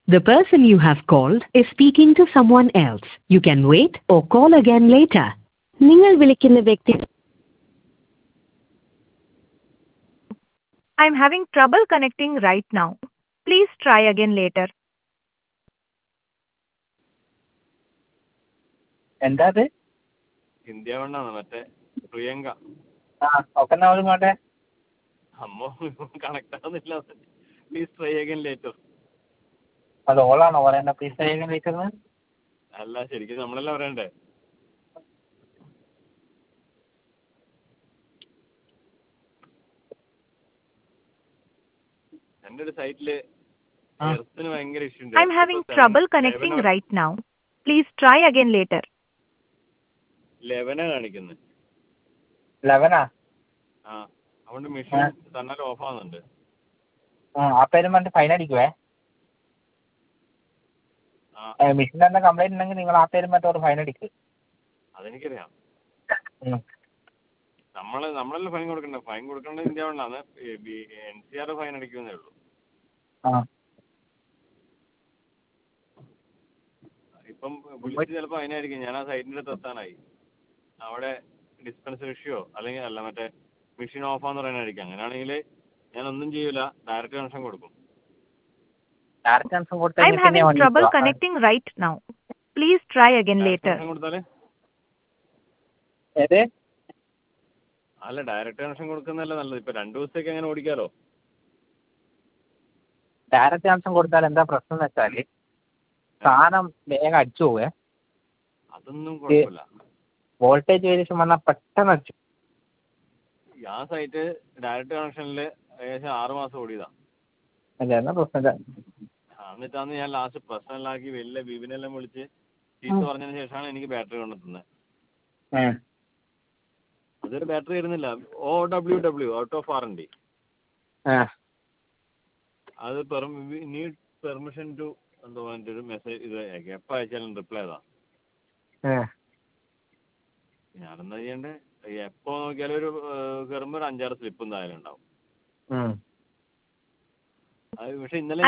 The person you have called is speaking to someone else. You can wait or call again later. നിങ്ങൾ വിളിക്കുന്ന വ്യക്തി I'm having trouble connecting right now. Please try again later. എന്താ അത് India വണ്ണാണ് മറ്റേ പ്രിയങ്ക ആ ഒക്കെ എന്നാ ഇങ്ങോട്ടെ അമ്മ കണക്ട് ആവുന്നില്ല പ്ലീസ് ട്രൈ അഗൈൻ ലേറ്റർ അത് ഓളാണോ പറയണ്ട പ്ലീസ് ചെയ്യാൻ വിളിക്കുന്നത് അല്ല ശരിക്കും നമ്മളെല്ലാം പറയണ്ടേ എൻ്റെ ഒരു സൈറ്റില് ആ. എർത്തിന് ഭയങ്കര ഇഷ്യൂ ഉണ്ട് I'm having trouble connecting right now. Please try again later. ലെവനാ കാണിക്കുന്നത് ലെവനാ ആ അതുകൊണ്ട് മെഷീൻ തന്നാൽ ഓഫ് ആവുന്നുണ്ട് ആ ആ പേരും പറഞ്ഞിട്ട് ഫൈൻ അടിക്കുവേ ആ മെഷീൻ തന്നെ കംപ്ലൈന്റ് ഉണ്ടെങ്കിൽ നിങ്ങൾ ആ പേരും പറഞ്ഞിട്ട് ഫൈൻ അടിക്കും അതെനിക്കറിയാം ഉം. നമ്മള് നമ്മളല്ലേ ഫൈൻ കൊടുക്കണ്ടേ ഫൈൻ കൊടുക്കേണ്ടത് ഇന്ത്യ വണ്ണാണ് എൻ സി ആർ ഫൈൻ അടിക്കുന്നേ ഉള്ളൂ ആ ഇപ്പം വിളിച്ച് ചിലപ്പോൾ അതിനായിരിക്കും ഞാൻ ആ സൈറ്റിൻ്റെ അടുത്ത് എത്താനായി അവിടെ ഡിസ്പെൻസർ ഇഷ്യോ അല്ലെങ്കിൽ അല്ല മറ്റേ മെഷീൻ ഓഫ് ആന്ന് പറയാനായിരിക്കും അങ്ങനെയാണെങ്കിൽ ഞാൻ ഒന്നും ചെയ്യൂല ഡയറക്റ്റ് കണക്ഷൻ കൊടുക്കും ഡയറക്റ്റ് കൺഫേം I'm കൊടുത്താൽ having trouble connecting right now. Please try again later. Connection കൊടുത്താല് ഏത് അല്ല ഡയറക്റ്റ് കണക്ഷൻ കൊടുക്കുന്നതല്ല നല്ലത് ഇപ്പൊ രണ്ടു ദിവസത്തേക്ക് അങ്ങനെ ഓടിക്കാലോ ഡയറക്റ്റ് കൺഫേം കൊടുത്താൽ എന്താ പ്രശ്നം എന്ന് വെച്ചാൽ സാധനം വേഗം അടിച്ചു പോവേ അതൊന്നും കുഴപ്പമില്ല വോൾട്ടേജ് വേരിയേഷൻ വന്നാൽ പെട്ടെന്ന് അടിച്ചു ആ സൈറ്റ് ഡയറക്റ്റ് കണക്ഷനിൽ ഏകദേശം ആറ് മാസം ഓടിയതാ അല്ല എന്നാ പ്രശ്നമില്ല ആ, എന്നിട്ടാണ് ഞാൻ ലാസ്റ്റ് പേഴ്സണലാക്കി വലിയ വിപിനെല്ലാം വിളിച്ച് ചീത്ത പറഞ്ഞതിന് ശേഷമാണ് എനിക്ക് ബാറ്ററി കൊണ്ടുത്തുന്നത് ഉം. അതൊരു ബാറ്ററി വരുന്നില്ല O W W out of warranty ആ അത് നീഡ് പെർമിഷൻ ടു എന്തോ പറഞ്ഞിട്ട് ഒരു മെസ്സേജ് ഇത് അയക്കാം എപ്പോൾ അയച്ചാലും റിപ്ലൈ ചെയ്താ ആ ഞാനെന്താ ചെയ്യണ്ടേ എപ്പോൾ നോക്കിയാലും ഒരു കയറുമ്പോൾ ഒരു അഞ്ചാറ് സ്ലിപ്പ് എന്തായാലും ഉണ്ടാവും ഉം. അത് പക്ഷെ ഇന്നലെ